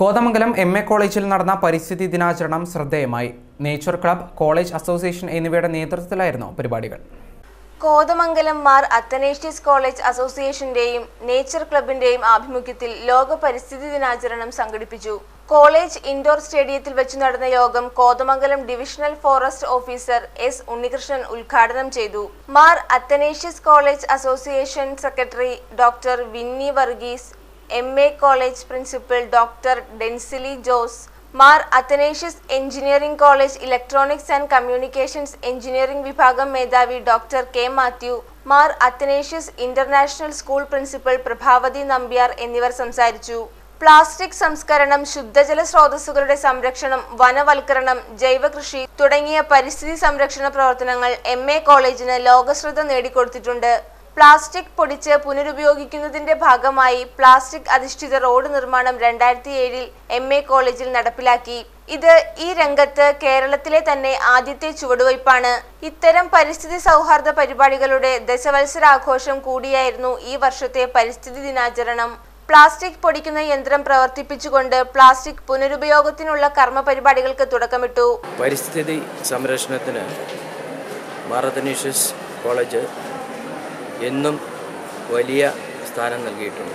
Kothamangalam M A കോളേജിൽ നടന്ന പരിസ്ഥിതി ദിനാചരണം ശ്രദ്ധേയമായി നേച്ചർ ക്ലബ് കോളേജ് അസോസിയേഷൻ എന്നിവയുടെ നേതൃത്വത്തിലായിരുന്നു പരിപാടികൾ കോതമംഗലം മാർ അത്തനേഷ്യസ് കോളേജ് അസോസിയേഷന്റെയും നേച്ചർ ക്ലബിന്റെയും ആഭിമുഖ്യത്തിൽ ലോക പരിസ്ഥിതി ദിനാചരണം സംഘടിപ്പിച്ചു കോളേജ് ഇൻഡോർ സ്റ്റേഡിയത്തിൽ വെച്ച് നടന്ന യോഗം Kothamangalam divisional forest officer S Unnikrishnan ഉദ്ഘാടനം ചെയ്തു Mar Athanasius college association secretary doctor Winnie Varghese M A college principal doctor Densily Jose Mar Athanasius engineering college electronics and communications engineering വിഭാഗം മേധാവി doctor K Mathew Mar Athanasius international school principal Prabhavathi Nambiar എന്നിവർ സംസാരിച്ചു പ്ലാസ്റ്റിക് സംസ്കരണം ശുദ്ധജല സ്രോതസ്സുകളുടെ സംരക്ഷണം വനവൽക്കരണം ജൈവകൃഷി തുടങ്ങിയ പരിസ്ഥിതി സംരക്ഷണ പ്രവർത്തനങ്ങൾ എം എ കോളേജിന് ലോകശ്രദ്ധ നേടിക്കൊടുത്തിട്ടുണ്ട് പ്ലാസ്റ്റിക് പൊടിച്ച് പുനരുപയോഗിക്കുന്നതിന്റെ ഭാഗമായി പ്ലാസ്റ്റിക് അധിഷ്ഠിത റോഡ് നിർമ്മാണം രണ്ടായിരത്തി ഏഴിൽ എം എ കോളേജിൽ നടപ്പിലാക്കി ഇത് ഈ രംഗത്ത് കേരളത്തിലെ തന്നെ ആദ്യത്തെ ചുവടുവയ്പ്പാണ് ഇത്തരം പരിസ്ഥിതി സൗഹാർദ്ദ പരിപാടികളുടെ ദശവത്സരാഘോഷം കൂടിയായിരുന്നു ഈ വർഷത്തെ പരിസ്ഥിതി ദിനാചരണം പ്ലാസ്റ്റിക് പൊടിക്കുന്ന യന്ത്രം പ്രവർത്തിപ്പിച്ചുകൊണ്ട് പ്ലാസ്റ്റിക് പുനരുപയോഗത്തിനുള്ള കർമ്മ പരിപാടികൾക്ക് തുടക്കമിട്ടു പരിസ്ഥിതി സംരക്ഷണത്തിന് മാറത്തനീഷ്യസ് കോളേജ് എന്നും വലിയ സ്ഥാനം നൽകിയിട്ടുണ്ട്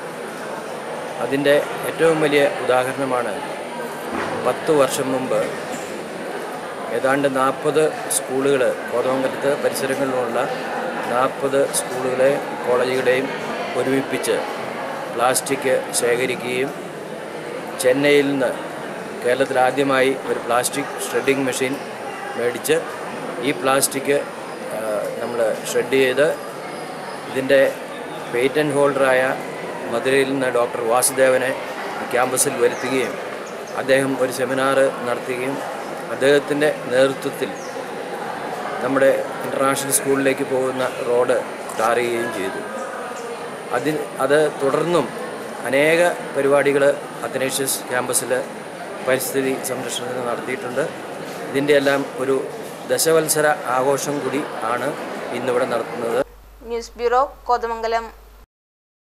അതിൻ്റെ ഏറ്റവും വലിയ ഉദാഹരണമാണ് പത്ത് വർഷം മുമ്പ് ഏതാണ്ട് നാൽപ്പത് സ്കൂളുകൾ കോതമംഗലത്ത് പരിസരങ്ങളിലുള്ള നാൽപ്പത് സ്കൂളുകളെ കോളേജുകളെയും ഒരുമിപ്പിച്ച് പ്ലാസ്റ്റിക് ശേഖരിക്കുകയും ചെന്നൈയിൽ നിന്ന് കേരളത്തിൽ ആദ്യമായി ഒരു പ്ലാസ്റ്റിക് ഷ്രെഡിംഗ് മെഷീൻ മേടിച്ച് ഈ പ്ലാസ്റ്റിക് നമ്മൾ ഷ്രെഡ് ചെയ്ത് ഇതിൻ്റെ പേറ്റൻറ്റ് ഹോൾഡറായ മധുരയിൽ നിന്ന് ഡോക്ടർ വാസുദേവനെ ക്യാമ്പസിൽ വരുത്തുകയും അദ്ദേഹം ഒരു സെമിനാർ നടത്തുകയും അദ്ദേഹത്തിൻ്റെ നേതൃത്വത്തിൽ നമ്മുടെ ഇൻ്റർനാഷണൽ സ്കൂളിലേക്ക് പോകുന്ന റോഡ് ടാർ ചെയ്യുകയും ചെയ്തു അതിൽ അത് തുടർന്നും അനേക പരിപാടികൾ അത്തനേഷ്യസ് ക്യാമ്പസിൽ പരിസ്ഥിതി സംരക്ഷണത്തിന് നടത്തിയിട്ടുണ്ട് ഇതിൻ്റെ എല്ലാം ഒരു ദശവത്സര ആഘോഷം കൂടി ആണ് ഇന്നിവിടെ നടത്തുന്നത് ന്യൂസ് ബ്യൂറോ കോതമംഗലം